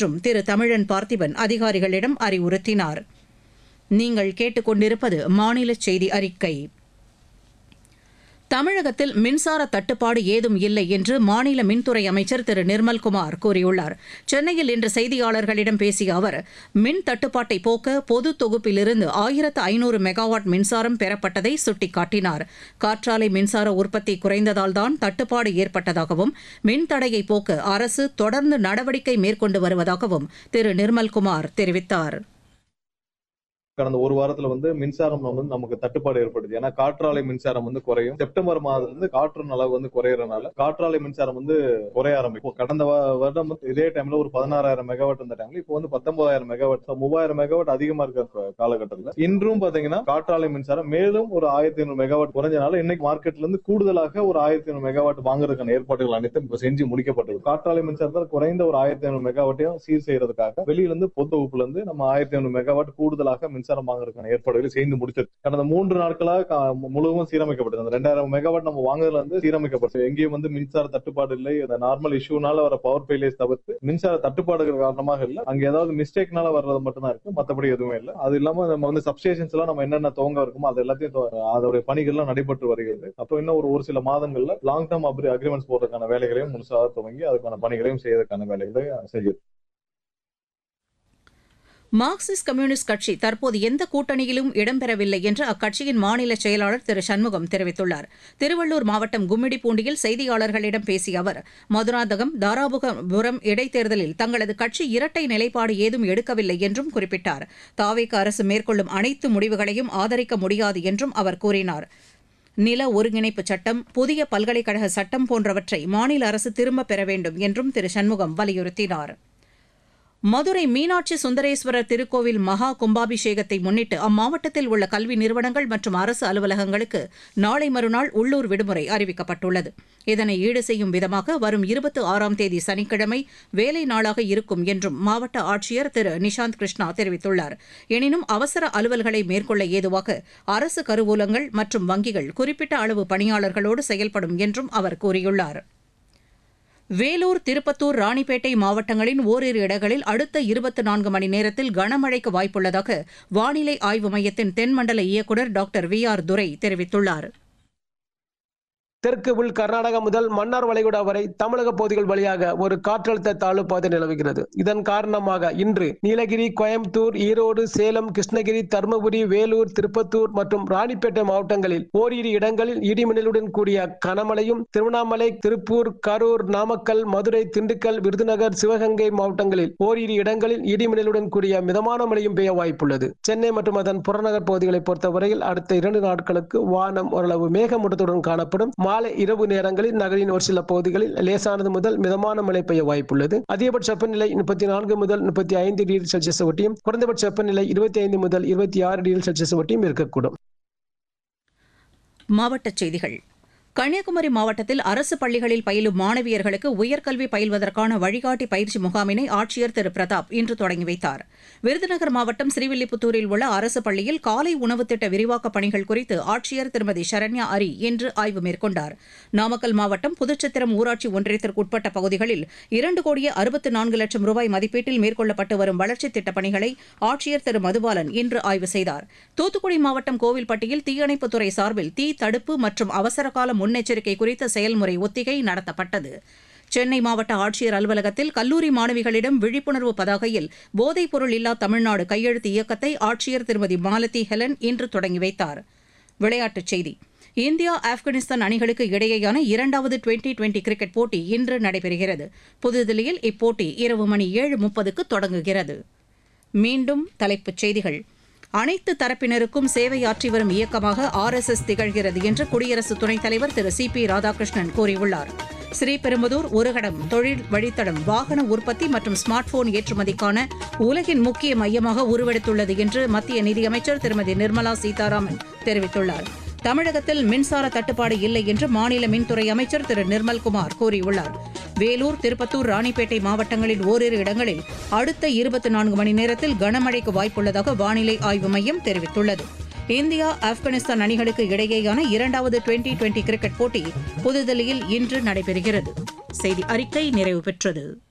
என்றும் திரு தமிழன் பார்த்திபன் அதிகாரிகளிடம் அறிவுறுத்தினார் நீங்கள் கேட்டுக்கொண்டிருப்பது மாநில செய்தி அறிக்கை தமிழகத்தில் மின்சார தட்டுப்பாடு ஏதும் இல்லை என்று மாநில மின்துறை அமைச்சர் திரு நிர்மல்குமார் கூறியுள்ளார் சென்னையில் இன்று செய்தியாளர்களிடம் பேசிய அவர் மின் தட்டுப்பாட்டை போக்க பொது தொகுப்பிலிருந்து ஆயிரத்து ஐநூறு மெகாவாட் மின்சாரம் பெறப்பட்டதை சுட்டிக்காட்டினார் காற்றாலை மின்சார உற்பத்தி குறைந்ததால்தான் தட்டுப்பாடு ஏற்பட்டதாகவும் மின் தடையை போக்க அரசு தொடர்ந்து நடவடிக்கை மேற்கொண்டு வருவதாகவும் திரு நிர்மல்குமார் தெரிவித்தார் கடந்த ஒரு வாரத்துல வந்து மின்சாரம் வந்து நமக்கு தட்டுப்பாடு ஏற்படுது ஏன்னா காற்றாலை மின்சாரம் வந்து குறையும் செப்டம்பர் மாதத்துல இருந்து காற்றின் அளவு வந்து குறையறதுனால காற்றாலை மின்சாரம் வந்து குறைய ஆரம்பிக்கும் கடந்த வா- வருடம் வந்து இதே டைம்ல ஒரு பதினாறாயிரம் மெகாவாட் இருந்த டைம்ல இப்போ வந்து பத்தொன்பதாயிரம் மெகாவாட் so மூவாயிரம் மெகாவாட் அதிகமா இருக்க கா- காலகட்டத்துல இன்றும் பாத்தீங்கன்னா காற்றாலை மின்சாரம் மேலும் ஒரு ஆயிரத்தி ஐநூறு மெகாவாட் குறைஞ்சனால இன்னைக்கு மார்க்கெட்ல இருந்து கூடுதலாக ஒரு ஆயிரத்தி ஐநூறு மெகாவாட் வாங்குறதுக்கான ஏற்பாடுகள் அனைத்தும் இப்ப செஞ்சு முடிக்கப்பட்டது காற்றாலை மின்சாரத்தில் குறைந்த ஒரு ஆயிரத்தி ஐநூறு மெகாவாட்டையும் சீர் செய்யறதுக்காக வெளியில இருந்து பொது தொகுப்புல இருந்து நம்ம ஆயிரத்தி ஐநூறு மெகாவாட் கூடுதலாக மின்சாரம் வாங்குறதுக்கான ஏற்பாடுகளை செய்து முடிச்சது கடந்த மூன்று நாட்களாக கா- முழுவதும் சீரமைக்கப்பட்டது அந்த ரெண்டாயிரம் மெகாவாட் நம்ம வாங்குறதுல இருந்து சீரமைக்கப்பட்டது எங்கேயும் வந்து மின்சார தட்டுப்பாடு இல்லை அந்த நார்மல் இஷ்யூனால வர பவர் ஃபெயிலியர்ஸ் தவிர்த்து மின்சார தட்டுப்பாடுகள் காரணமாக இல்ல அங்க ஏதாவது மிஸ்டேக்னால வர்றது மட்டும் தான் இருக்கு மத்தபடி எதுவுமே இல்லை அது இல்லாம நம்ம வந்து சப்ஸ்டேஷன்ஸ் எல்லாம் நம்ம என்னென்ன துவங்க இருக்குமோ அது எல்லாத்தையும் துவ- அதோடைய பணிகள்லாம் நடைபெற்று வருகிறது அப்போ இன்னும் ஒரு ஒரு சில மாதங்கள்ல லாங் டேர்ம் அக்ரிமெண்ட்ஸ் போடுறதுக்கான வேலைகளையும் முழுசாக துவங்கி அதுக்கான பணிகளையும் செய்யறதுக்கான வேலைகளை செய்யும் மார்க்சிஸ்ட் கம்யூனிஸ்ட் கட்சி தற்போது எந்த கூட்டணியிலும் இடம்பெறவில்லை என்று அக்கட்சியின் மாநில செயலாளர் திரு சண்முகம் தெரிவித்துள்ளார் திருவள்ளூர் மாவட்டம் கும்மிடிப்பூண்டியில் செய்தியாளர்களிடம் பேசிய அவர் மதுராந்தகம் தாராபுரம் இடைத்தேர்தலில் தங்களது கட்சி இரட்டை நிலைப்பாடு ஏதும் எடுக்கவில்லை என்றும் குறிப்பிட்டார் தாவேக அரசு மேற்கொள்ளும் அனைத்து முடிவுகளையும் ஆதரிக்க முடியாது என்றும் அவர் கூறினார் நில ஒருங்கிணைப்பு சட்டம் புதிய பல்கலைக்கழக சட்டம் போன்றவற்றை மாநில அரசு திரும்பப் பெற வேண்டும் என்றும் திரு சண்முகம் வலியுறுத்தினார் மதுரை மீனாட்சி சுந்தரேஸ்வரர் திருக்கோவில் மகா கும்பாபிஷேகத்தை முன்னிட்டு அம்மாவட்டத்தில் உள்ள கல்வி நிறுவனங்கள் மற்றும் அரசு அலுவலகங்களுக்கு நாளை மறுநாள் உள்ளூர் விடுமுறை அறிவிக்கப்பட்டுள்ளது இதனை ஈடு செய்யும் விதமாக வரும் இருபத்தி ஆறாம் தேதி சனிக்கிழமை வேலை நாளாக இருக்கும் என்றும் மாவட்ட ஆட்சியர் திரு நிஷாந்த் கிருஷ்ணா தெரிவித்துள்ளார் எனினும் அவசர அலுவல்களை மேற்கொள்ள ஏதுவாக அரசு கருவூலங்கள் மற்றும் வங்கிகள் குறிப்பிட்ட அளவு பணியாளர்களோடு செயல்படும் என்றும் அவர் கூறியுள்ளார் வேலூர் திருப்பத்தூர் ராணிப்பேட்டை மாவட்டங்களின் ஓரிரு இடங்களில் அடுத்த இருபத்தி நான்கு மணி நேரத்தில் கனமழைக்கு வாய்ப்புள்ளதாக வானிலை ஆய்வு மையத்தின் தென்மண்டல இயக்குநர் டாக்டர் வி ஆர் துரை தெரிவித்துள்ளார் தெற்கு உள் கர்நாடகா முதல் மன்னார் வளைகுடா வரை தமிழக பகுதிகள் வழியாக ஒரு காற்றழுத்த தாழ்வு பாதை நிலவுகிறது இதன் காரணமாக இன்று நீலகிரி கோயம்புத்தூர் ஈரோடு சேலம் கிருஷ்ணகிரி தருமபுரி வேலூர் திருப்பத்தூர் மற்றும் ராணிப்பேட்டை மாவட்டங்களில் ஓரிரு இடங்களில் இடிமின்னலுடன் கூடிய கனமழையும் திருவண்ணாமலை திருப்பூர் கரூர் நாமக்கல் மதுரை திண்டுக்கல் விருதுநகர் சிவகங்கை மாவட்டங்களில் ஓரிரு இடங்களில் இடிமின்னலுடன் கூடிய மிதமான மழையும் பெய்ய வாய்ப்புள்ளது சென்னை மற்றும் அதன் புறநகர் பகுதிகளை பொறுத்தவரையில் அடுத்த இரண்டு நாட்களுக்கு வானம் ஓரளவு மேகமூட்டத்துடன் காணப்படும் மாலை இரவு நேரங்களில் நகரின் ஒரு சில பகுதிகளில் லேசானது முதல் மிதமான மழை பெய்ய வாய்ப்புள்ளது அதிகபட்ச வெப்பநிலை முப்பத்தி நான்கு முதல் முப்பத்தி ஐந்து டிகிரி செல்சியஸ் ஒட்டியும் குறைந்தபட்ச வெப்பநிலை இருபத்தி ஐந்து முதல் இருபத்தி ஆறு டிகிரி செல்சியஸ் ஒட்டியும் இருக்கக்கூடும் மாவட்டச் செய்திகள் கன்னியாகுமரி மாவட்டத்தில் அரசு பள்ளிகளில் பயிலும் மாணவியர்களுக்கு உயர்கல்வி பயில்வதற்கான வழிகாட்டி பயிற்சி முகாமினை ஆட்சியர் திரு பிரதாப் இன்று தொடங்கி வைத்தார் விருதுநகர் மாவட்டம் ஸ்ரீவில்லிபுத்தூரில் உள்ள அரசு பள்ளியில் காலை உணவு திட்ட விரிவாக்கப் பணிகள் குறித்து ஆட்சியர் திருமதி சரண்யா அரி இன்று ஆய்வு மேற்கொண்டார் நாமக்கல் மாவட்டம் புதுச்சத்திரம் ஊராட்சி ஒன்றியத்திற்கு உட்பட்ட பகுதிகளில் இரண்டு கோடியே அறுபத்து நான்கு லட்சம் ரூபாய் மதிப்பீட்டில் மேற்கொள்ளப்பட்டு வரும் வளர்ச்சித் திட்டப் பணிகளை ஆட்சியர் திரு மதுபாலன் இன்று ஆய்வு செய்தார் தூத்துக்குடி மாவட்டம் கோவில்பட்டியில் தீயணைப்புத்துறை சார்பில் தீ தடுப்பு மற்றும் அவசரகால முன்னெச்சரிக்கை குறித்த செயல்முறை ஒத்திகை நடத்தப்பட்டது சென்னை மாவட்ட ஆட்சியர் அலுவலகத்தில் கல்லூரி மாணவிகளிடம் விழிப்புணர்வு பதாகையில் போதைப் பொருள் இல்லா தமிழ்நாடு கையெழுத்து இயக்கத்தை ஆட்சியர் திருமதி மாலதி ஹெலன் இன்று தொடங்கி வைத்தார் விளையாட்டுச் செய்தி இந்தியா ஆப்கானிஸ்தான் அணிகளுக்கு இடையேயான இரண்டாவது டுவெண்டி டுவெண்டி கிரிக்கெட் போட்டி இன்று நடைபெறுகிறது புதுதில்லியில் இப்போட்டி இரவு மணி ஏழு முப்பதுக்கு தொடங்குகிறது மீண்டும் தலைப்புச் செய்திகள் அனைத்து தரப்பினருக்கும் சேவையாற்றி வரும் இயக்கமாக ஆர் எஸ் எஸ் திகழ்கிறது என்று குடியரசு துணைத் தலைவர் திரு சி பி ராதாகிருஷ்ணன் கூறியுள்ளார் ஸ்ரீபெரும்புதூர் ஒருகடம் தொழில் வழித்தடம் வாகன உற்பத்தி மற்றும் ஸ்மார்ட் போன் ஏற்றுமதிக்கான உலகின் முக்கிய மையமாக உருவெடுத்துள்ளது என்று மத்திய நிதியமைச்சர் திருமதி நிர்மலா சீதாராமன் தெரிவித்துள்ளார் தமிழகத்தில் மின்சார தட்டுப்பாடு இல்லை என்று மாநில மின்துறை அமைச்சர் திரு நிர்மல்குமார் கூறியுள்ளார் வேலூர் திருப்பத்தூர் ராணிப்பேட்டை மாவட்டங்களில் ஓரிரு இடங்களில் அடுத்த இருபத்தி நான்கு மணி நேரத்தில் கனமழைக்கு வாய்ப்புள்ளதாக வானிலை ஆய்வு மையம் தெரிவித்துள்ளது இந்தியா ஆப்கானிஸ்தான் அணிகளுக்கு இடையேயான இரண்டாவது டுவெண்டி டுவெண்டி கிரிக்கெட் போட்டி புதுதில்லியில் இன்று நடைபெறுகிறது செய்தி அறிக்கை நிறைவு பெற்றது